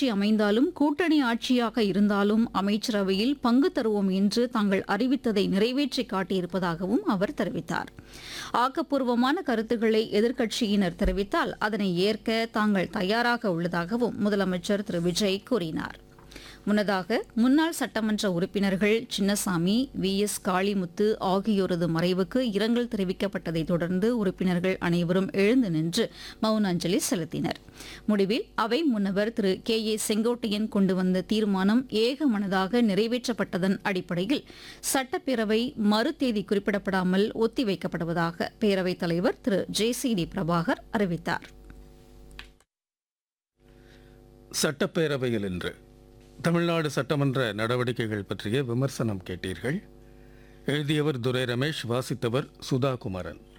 ஆட்சி அமைந்தாலும் கூட்டணி ஆட்சியாக இருந்தாலும் அமைச்சரவையில் பங்கு தருவோம் என்று தாங்கள் அறிவித்ததை நிறைவேற்றி காட்டியிருப்பதாகவும் அவர் தெரிவித்தார் ஆக்கப்பூர்வமான கருத்துக்களை எதிர்க்கட்சியினர் தெரிவித்தால் அதனை ஏற்க தாங்கள் தயாராக உள்ளதாகவும் முதலமைச்சர் திரு விஜய் கூறினார் முன்னதாக முன்னாள் சட்டமன்ற உறுப்பினர்கள் சின்னசாமி வி எஸ் காளிமுத்து ஆகியோரது மறைவுக்கு இரங்கல் தெரிவிக்கப்பட்டதை தொடர்ந்து உறுப்பினர்கள் அனைவரும் எழுந்து நின்று மௌன அஞ்சலி செலுத்தினர் முடிவில் அவை முன்னவர் திரு கே ஏ செங்கோட்டையன் கொண்டு வந்த தீர்மானம் ஏகமனதாக நிறைவேற்றப்பட்டதன் அடிப்படையில் சட்டப்பேரவை மறு தேதி குறிப்பிடப்படாமல் ஒத்திவைக்கப்படுவதாக பேரவைத் தலைவர் Thiru J C D Prabhakar அறிவித்தார் சட்டப்பேரவையில் இன்று தமிழ்நாடு சட்டமன்ற நடவடிக்கைகள் பற்றிய விமர்சனம் கேட்டீர்கள் எழுதியவர் துரை ரமேஷ் வாசித்தவர் சுதா குமரன்